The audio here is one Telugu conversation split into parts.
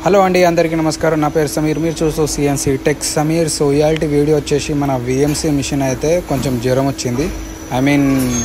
హలో అండి అందరికీ నమస్కారం నా పేరు సమీర్ మీరు చూస్తూ సిఎన్సి టెక్ సమీర్ సో ఇయాల్టి వీడియో వచ్చేసి మన విఎంసి మిషన్ అయితే కొంచెం జ్వరం వచ్చింది ఐ మీన్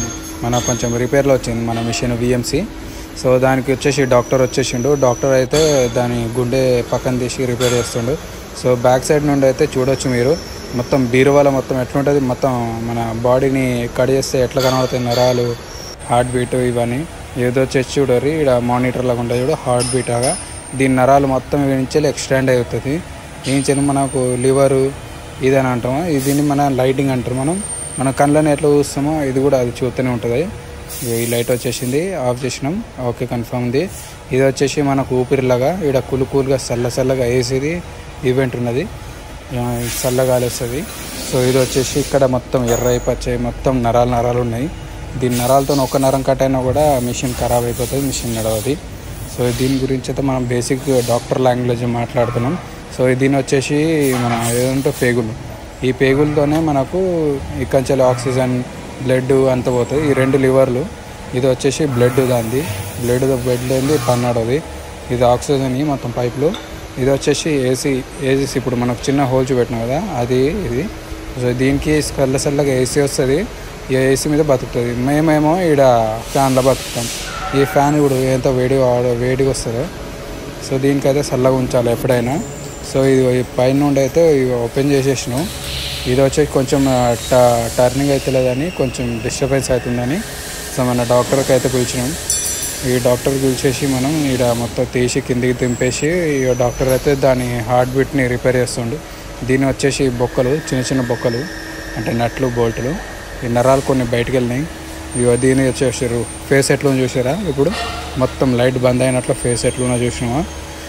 మన కొంచెం రిపేర్లో వచ్చింది మన మిషన్ విఎంసి సో దానికి వచ్చేసి డాక్టర్ వచ్చేసిండు డాక్టర్ అయితే దాని గుండె పక్కన తీసి రిపేర్ చేస్తుండు సో బ్యాక్ సైడ్ నుండి అయితే చూడొచ్చు మీరు మొత్తం బీరువాల మొత్తం ఎట్లుంటుంది మొత్తం మన బాడీని కట్ చేస్తే ఎట్లా కనబడుతాయి నరాలు హార్ట్ బీట్ ఇవన్నీ ఏదో వచ్చేసి చూడరు ఇక్కడ మానిటర్ లాగా ఉంటుంది చూడు హార్ట్ బీట్ లాగా దీని నరాలు మొత్తం నుంచి ఎక్స్టెండ్ అవుతుంది నుంచి మనకు లివరు ఇదని అంటాము ఇది దీన్ని మన లైటింగ్ అంటారు మనం మన కళ్ళని ఎట్లా చూస్తామో ఇది కూడా అది చూస్తూనే ఉంటుంది ఇగో ఈ లైట్ వచ్చేసింది ఆఫ్ చేసినాం ఓకే కన్ఫర్మ్ ఉంది ఇది వచ్చేసి మనకు ఊపిరిలాగా ఇక్కడ కూల్ కూల్గా చల్ల చల్లగా వేసేది ఈవెంట్ ఉన్నది ఆ, చల్లగాలి వస్తుంది సో ఇది వచ్చేసి ఇక్కడ మొత్తం ఎర్రయి పచ్చయి మొత్తం నరాలు నరాలు ఉన్నాయి దీని నరాలతో ఒక నరం కట్ అయినా కూడా మిషన్ ఖరాబ్ అయిపోతుంది మిషన్ నడవది సో దీని గురించి అయితే మనం బేసిక్ డాక్టర్ లాంగ్వేజ్ మాట్లాడుతున్నాం సో దీని వచ్చేసి మన ఏదంటే పేగులు ఈ పేగులతోనే మనకు ఇక్కడి ఆక్సిజన్ బ్లడ్ అంత పోతుంది ఈ రెండు లివర్లు ఇది వచ్చేసి బ్లడ్ దాంది బ్లడ్ బ్లడ్ ఏంది పన్నాడది ఇది ఆక్సిజన్ మొత్తం పైపులు ఇది వచ్చేసి ఏసీ ఏసీ ఇప్పుడు మనకు చిన్న హోల్స్ పెట్టినాం కదా అది ఇది సో దీనికి చల్ల చల్లగా ఏసీ వస్తుంది ఈ ఏసీ మీద బతుకుతుంది మేమేమో ఈడ ఫ్యాన్లో బతుకుతాం ఈ ఫ్యాన్ ఇప్పుడు ఎంత వేడి వేడిగా వస్తుందో సో దీనికైతే చల్లగా ఉంచాలి ఎప్పుడైనా సో ఇది ఈ పైన నుండి అయితే ఇవి ఓపెన్ చేసేసినాం ఇది వచ్చి కొంచెం టర్నింగ్ అయితే లేదని కొంచెం డిస్టర్బెన్స్ అవుతుందని సో మన డాక్టర్కి అయితే పిలిచినాం ఈ డాక్టర్ పిలిచేసి మనం ఈడ మొత్తం తీసి కిందికి దింపేసి ఈ డాక్టర్ అయితే దాని హార్ట్ బీట్ని రిపేర్ చేస్తుండు దీని వచ్చేసి బొక్కలు చిన్న చిన్న బొక్కలు అంటే నట్లు బోల్టులు ఈ నరాలు కొన్ని బయటకు వెళ్ళినాయి ఇగో దీని వచ్చేసారు ఫేస్ ఎట్లా ఉంది చూసారా ఇప్పుడు మొత్తం లైట్ బంద్ అయినట్లు ఫేస్ ఎట్లున్నా చూసినావా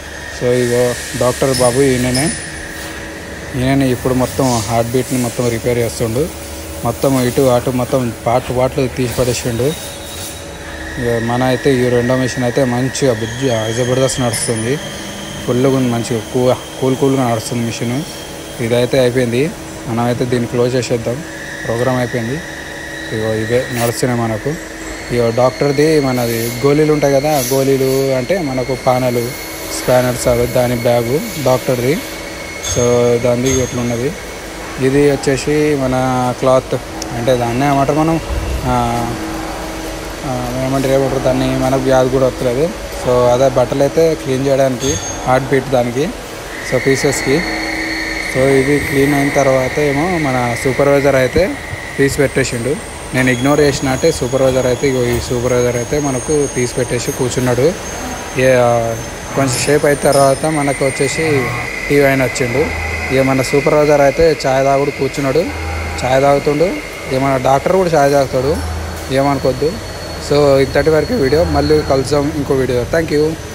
సో ఇగో డాక్టర్ బాబు ఈయననే ఈయన ఇప్పుడు మొత్తం హార్ట్ బీట్ని మొత్తం రిపేర్ చేస్తుండు మొత్తం ఇటు అటు మొత్తం పాటలు పాటలు తీసి పడేసిండు ఇక మన అయితే ఈ రెండో మిషన్ అయితే మంచిగా బుజ్జి జబర్దస్త్ నడుస్తుంది ఫుల్గా ఉంది మంచిగా కూ కూల్ కూల్గా నడుస్తుంది మిషన్ ఇదైతే అయిపోయింది మనమైతే దీన్ని క్లోజ్ చేసేద్దాం ప్రోగ్రామ్ అయిపోయింది ఇగో ఇవే నడుస్తున్నాయి మనకు ఇగో డాక్టర్ది మనది గోళీలు ఉంటాయి కదా గోళీలు అంటే మనకు పానలు స్పానర్స్ అవి దాని బ్యాగు డాక్టర్ది సో దాని ఎట్లున్నది ఇది వచ్చేసి మన క్లాత్ అంటే దాన్నే ఏమంటారు మనం ఆ, ఆ, ఏమంటారు ఏమంటారు దాన్ని మనకు వ్యాధి కూడా వస్తలేదు సో అదే బట్టలు అయితే క్లీన్ చేయడానికి హార్ట్ బీట్ దానికి సో పీసెస్కి సో ఇది క్లీన్ అయిన తర్వాత ఏమో మన సూపర్వైజర్ అయితే తీసి పెట్టేసిండు నేను ఇగ్నోర్ చేసిన అంటే సూపర్వైజర్ అయితే ఇగో ఈ సూపర్వైజర్ అయితే మనకు తీసి పెట్టేసి కూర్చున్నాడు ఏ కొంచెం షేప్ అయిన తర్వాత మనకు వచ్చేసి టీవీ ఆయన వచ్చిండు ఇక మన సూపర్వైజర్ అయితే ఛాయ్ తాగుడు కూర్చున్నాడు ఛాయ్ తాగుతుండు ఇక మన డాక్టర్ కూడా ఛాయ్ తాగుతాడు ఏమనుకోవద్దు సో ఇంతటి వరకు వీడియో మళ్ళీ కలుద్దాం ఇంకో వీడియో థ్యాంక్ యూ